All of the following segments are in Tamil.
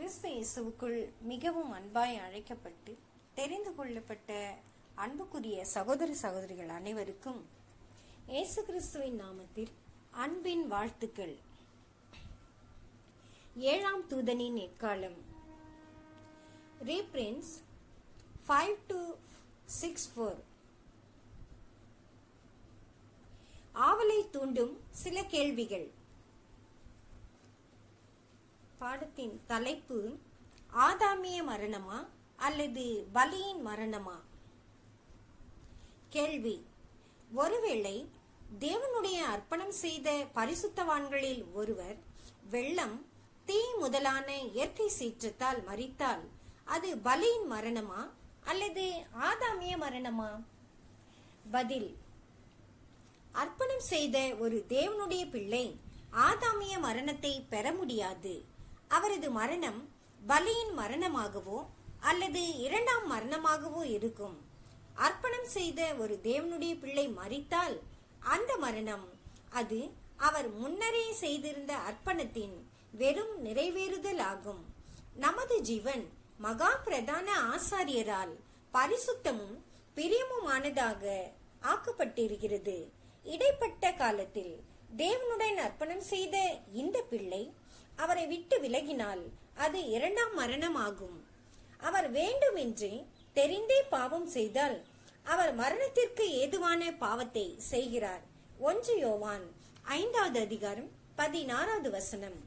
கிறிஸ்து இயேசுவுக்குள் மிகவும் அன்பாய் அழைக்கப்பட்டு தெரிந்து கொள்ளப்பட்ட அன்புக்குரிய சகோதர சகோதரிகள் அனைவருக்கும் இயேசு கிறிஸ்துவின் நாமத்தில் அன்பின் வாழ்த்துக்கள் ஏழாம் தூதனின் எக்காலம் ரீப்ரின்ஸ் ஃபைவ் டு சிக்ஸ் ஃபோர் ஆவலை தூண்டும் சில கேள்விகள் பாடத்தின் தலைப்பு ஆதாமிய மரணமா அல்லது பலியின் மரணமா கேள்வி ஒருவேளை தேவனுடைய அர்ப்பணம் செய்த பரிசுத்தவான்களில் ஒருவர் வெள்ளம் தீ முதலான இயற்கை சீற்றத்தால் மரித்தால் அது பலியின் மரணமா அல்லது ஆதாமிய மரணமா பதில் அர்ப்பணம் செய்த ஒரு தேவனுடைய பிள்ளை ஆதாமிய மரணத்தை பெற முடியாது அவரது மரணம் பலியின் மரணமாகவோ அல்லது இரண்டாம் மரணமாகவோ இருக்கும் அர்ப்பணம் செய்த ஒரு தேவனுடைய பிள்ளை மரித்தால் அந்த மரணம் அது அவர் முன்னரே செய்திருந்த அர்ப்பணத்தின் வெறும் நிறைவேறுதல் ஆகும் நமது ஜீவன் மகா பிரதான ஆசாரியரால் பரிசுத்தமும் பிரியமுமானதாக ஆக்கப்பட்டிருக்கிறது இடைப்பட்ட காலத்தில் தேவனுடன் அர்ப்பணம் செய்த இந்த பிள்ளை அவரை விட்டு விலகினால் அது இரண்டாம் மரணமாகும் அவர் வேண்டுமென்றே தெரிந்தே பாவம் செய்தால் அவர் மரணத்திற்கு ஏதுவான பாவத்தை செய்கிறார் ஒன்று யோவான் ஐந்தாவது அதிகாரம் பதினாறாவது வசனம்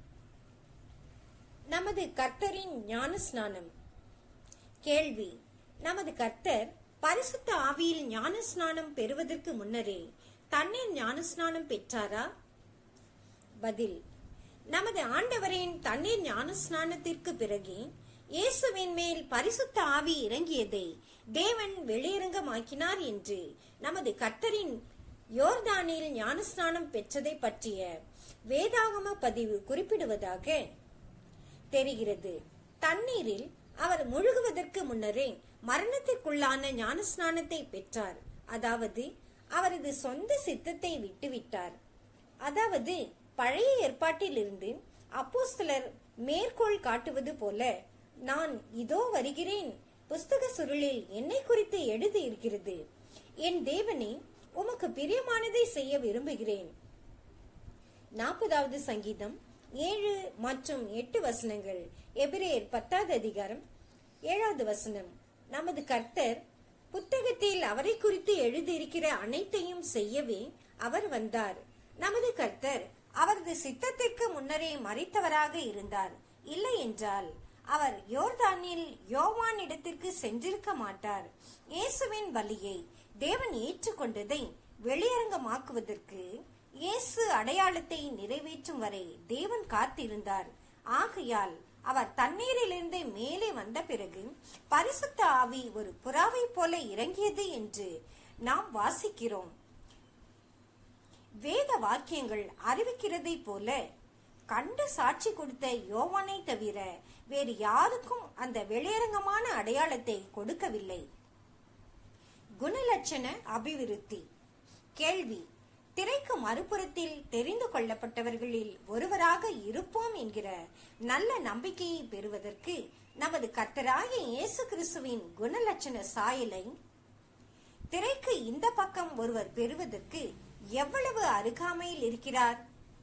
நமது கர்த்தரின் ஞான ஸ்நானம் கேள்வி நமது கர்த்தர் பரிசுத்த ஆவியில் ஞான ஸ்நானம் பெறுவதற்கு முன்னரே தண்ணீர் ஞான ஸ்நானம் பெற்றாரா பதில் நமது ஆண்டவரின் தண்ணீர் ஞான ஸ்நானத்திற்கு பிறகு இயேசுவின் மேல் பரிசுத்த ஆவி இறங்கியதை தேவன் வெளியரங்கமாக்கினார் என்று நமது கர்த்தரின் யோர்தானில் ஞானஸ்நானம் பெற்றதை பற்றிய வேதாகம பதிவு குறிப்பிடுவதாக தெரிகிறது தண்ணீரில் அவர் முழுகுவதற்கு முன்னரே மரணத்திற்குள்ளான ஞானஸ்நானத்தை பெற்றார் அதாவது அவரது சொந்த சித்தத்தை விட்டுவிட்டார் அதாவது பழைய ஏற்பாட்டிலிருந்து அப்போஸ்தலர் மேற்கோள் காட்டுவது போல நான் இதோ வருகிறேன் புஸ்தக சுருளில் என்னை குறித்து எழுதி இருக்கிறது என் தேவனே உமக்கு பிரியமானதை செய்ய விரும்புகிறேன் நாற்பதாவது சங்கீதம் ஏழு மற்றும் எட்டு வசனங்கள் எபிரேயர் பத்தாவது அதிகாரம் ஏழாவது வசனம் நமது கர்த்தர் புத்தகத்தில் அவரை குறித்து எழுதியிருக்கிற அனைத்தையும் செய்யவே அவர் வந்தார் நமது கர்த்தர் அவரது சித்தத்திற்கு முன்னரே மறித்தவராக இருந்தார் இல்லை என்றால் அவர் யோர்தானில் யோவான் இடத்திற்கு சென்றிருக்க மாட்டார் இயேசுவின் பலியை தேவன் ஏற்றுக்கொண்டதை வெளியரங்கமாக்குவதற்கு இயேசு அடையாளத்தை நிறைவேற்றும் வரை தேவன் காத்திருந்தார் ஆகையால் அவர் தண்ணீரிலிருந்து மேலே வந்த பிறகு பரிசுத்த ஆவி ஒரு புறாவை போல இறங்கியது என்று நாம் வாசிக்கிறோம் வேத வாக்கியங்கள் அறிவிக்கிறதை போல கண்டு சாட்சி கொடுத்த யோவானை தவிர வேறு யாருக்கும் அந்த வெளியரங்கமான அடையாளத்தை கொடுக்கவில்லை குணலட்சண அபிவிருத்தி கேள்வி திரைக்கு மறுபுறத்தில் தெரிந்து கொள்ளப்பட்டவர்களில் ஒருவராக இருப்போம் என்கிற நல்ல நம்பிக்கையை பெறுவதற்கு நமது கர்த்தராகிய இயேசு கிறிஸ்துவின் குணலட்சண சாயலை திரைக்கு இந்த பக்கம் ஒருவர் பெறுவதற்கு எவ்வளவு அருகாமையில் இருக்கிறார்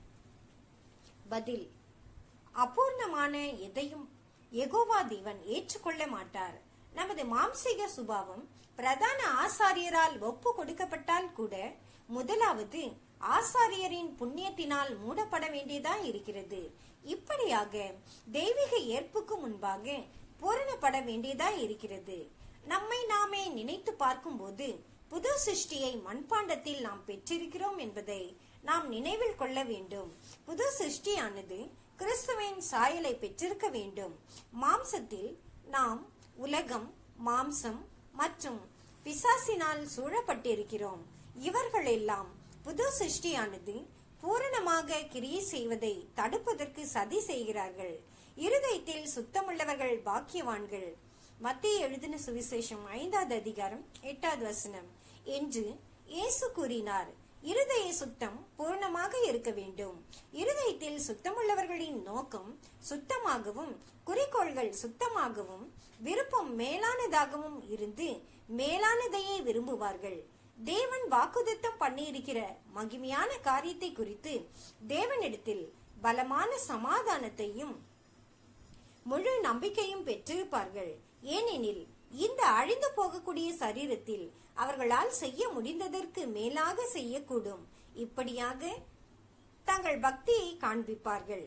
பதில் அபூர்ணமான எதையும் எகோவா தேவன் ஏற்றுக்கொள்ள மாட்டார் நமது மாம்சீக சுபாவம் பிரதான ஆசாரியரால் ஒப்பு கொடுக்கப்பட்டால் கூட முதலாவது ஆசாரியரின் புண்ணியத்தினால் மூடப்பட வேண்டியதா இருக்கிறது இப்படியாக தெய்வீக ஏற்புக்கு முன்பாக பூரணப்பட வேண்டியதா இருக்கிறது நம்மை நாமே நினைத்து பார்க்கும்போது புது சிருஷ்டியை மண்பாண்டத்தில் நாம் பெற்றிருக்கிறோம் என்பதை நாம் நினைவில் கொள்ள வேண்டும் புது சிருஷ்டியானது கிறிஸ்துவின் சாயலை பெற்றிருக்க வேண்டும் மாம்சத்தில் நாம் உலகம் மாம்சம் மற்றும் பிசாசினால் சூழப்பட்டிருக்கிறோம் இவர்கள் எல்லாம் புது சிருஷ்டியானது பூரணமாக கிரியை செய்வதை தடுப்பதற்கு சதி செய்கிறார்கள் இருதயத்தில் சுத்தமுள்ளவர்கள் பாக்கியவான்கள் மத்திய எழுதின சுவிசேஷம் ஐந்தாவது அதிகாரம் எட்டாவது வசனம் என்று இயேசு கூறினார் இருதய சுத்தம் பூர்ணமாக இருக்க வேண்டும் இருதயத்தில் சுத்தமுள்ளவர்களின் நோக்கம் சுத்தமாகவும் குறிக்கோள்கள் சுத்தமாகவும் விருப்பம் மேலானதாகவும் இருந்து மேலானதையே விரும்புவார்கள் தேவன் வாக்குதத்தம் பண்ணியிருக்கிற மகிமையான காரியத்தை குறித்து தேவனிடத்தில் பலமான சமாதானத்தையும் முழு நம்பிக்கையும் பெற்றிருப்பார்கள் ஏனெனில் இந்த அழிந்து போகக்கூடிய சரீரத்தில் அவர்களால் செய்ய முடிந்ததற்கு மேலாக செய்யக்கூடும் இப்படியாக தங்கள் பக்தியை காண்பிப்பார்கள்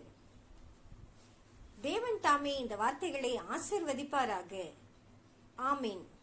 தேவன் தாமே இந்த வார்த்தைகளை ஆசிர்வதிப்பாராக ஆமீன்